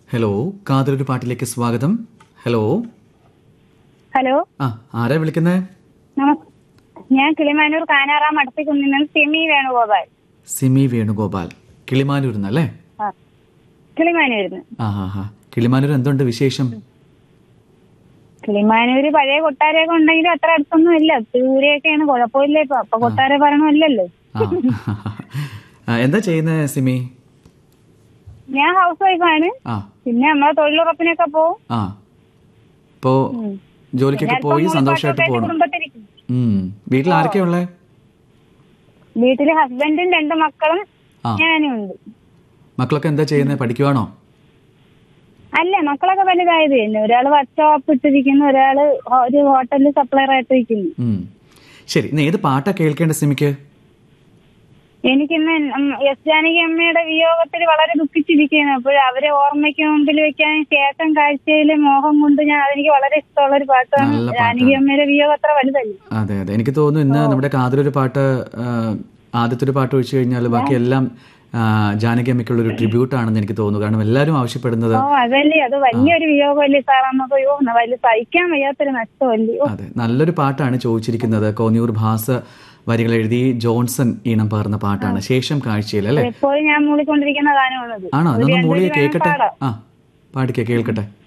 Hello കാതലൊരു പാട്ടിലേക്ക് സ്വാഗതം hello hello ആ ആരാ വിളിക്കുന്നത് നമസ് ഞാൻ കിളിമാനൂർ കാനാറാം അടുത്തിക്കുന്നിൽ നിന്ന് സിമി വേണുഗോപാൽ സിമി വേണുഗോപാൽ കിളിമാനൂരിൽ നിന്നല്ലേ ആ കിളിമാനൂരിന്ന് ആ ഹാ ഹാ കിളിമാനൂർ എന്തുണ്ട് വിശേഷം കിളിമാനൂര് പഴയ കൊട്ടാരമൊക്കെ ഉണ്ടെങ്കിലും അത്ര അടുത്തൊന്നും ഇല്ല ദൂരെയൊക്കെയാണ് കുഴപ്പമില്ല ഇപ്പൊ അപ്പൊ കൊട്ടാര ഭരണമല്ലല്ലോ ആ ആ, എന്താ ചെയ്യുന്നത് സിമി ഞാൻ ഹൗസ് വൈഫാണ് ആ പിന്നെ നമ്മളെ തൊഴിലുറപ്പിനൊക്കെ പോവും ആ ഇപ്പോ ജോലിക്കൊക്കെ പോയി സന്തോഷമായിട്ട് പോകണം കുടുംബത്തിരിക്കും ഉം. വീട്ടിൽ ആരൊക്കെയാ ഉള്ളേ വീട്ടില് ഹസ്ബൻഡും രണ്ട് മക്കളും ആ ഞാനും ഉണ്ട് മക്കളൊക്കെ എന്താ ചെയ്യുന്നത് പഠിക്കുവാണോ അല്ല മക്കളൊക്കെ വലുതായത് തന്നെ ഒരാള് വർക്ക്ഷോപ്പ് ഇട്ടിരിക്കുന്നു ഒരാള് ഹോ- ഒരു ഹോട്ടലിൽ സപ്ലയർ ആയിട്ട് ഇരിക്കുന്നു ഉം. ശരി ഇന്ന് ഏത് പാട്ടാ കേൾക്കേണ്ട സിമിക്ക് എനിക്കിന്ന് ഉം എസ് ജാനകി അമ്മയുടെ വിയോഗത്തിൽ വളരെ ദുഃഖിച്ചിരിക്കുന്നു അപ്പോൾ അവരെ ഓർമ്മയ്ക്ക് മുമ്പിൽ വെക്കാൻ കേട്ടൻ കാഴ്ചയിലെ മോഹം കൊണ്ട് ഞാൻ അതെനിക്ക് വളരെ ഇഷ്ടമുള്ള ഒരു പാട്ടാണ് നല്ല ജാനകി അമ്മയുടെ വിയോഗം അത്ര വലുതല്ലേ അതെ അതെ എനിക്ക് തോന്നുന്നു ഇന്ന് നമ്മുടെ കാതിലൊരു പാട്ട് ആ, ആദ്യത്തെ ഒരു പാട്ട് ഒഴിച്ചു കഴിഞ്ഞാൽ ബാക്കി എല്ലാം ആ, ജാനകി അമ്മയ്ക്കുള്ള ഒരു ട്രിബ്യൂട്ട് ആണെന്ന് എനിക്ക് തോന്നുന്നു കാരണം എല്ലാവരും ആവശ്യപ്പെടുന്നത് ഓ അതല്ലേ അത് വലിയൊരു വിയോഗമല്ലേ സാർ നമുക്ക് അയ്യോ വലിയ സഹിക്കാൻ വയ്യാത്തൊരു നഷ്ടമല്ലേ ഓ, അതെ നല്ലൊരു പാട്ടാണ് ചോദിച്ചിരിക്കുന്നത് കോന്നിയൂർ ഭാസ വരികൾ എഴുതി ജോൺസൺ ഈണം പകർന്ന പാട്ടാണ് ശേഷം കാഴ്ചയിൽ അല്ലേ എപ്പോഴും ഞാൻ മൂളിക്കൊണ്ടിരിക്കുന്ന ഗാനമാണത് ആണോ ഒരു അതൊന്ന് രണ്ടു മൂളിയെ വരി വേണം കേൾക്കട്ടെ പാടാം. ആ പാടിക്കേ കേൾക്കട്ടെ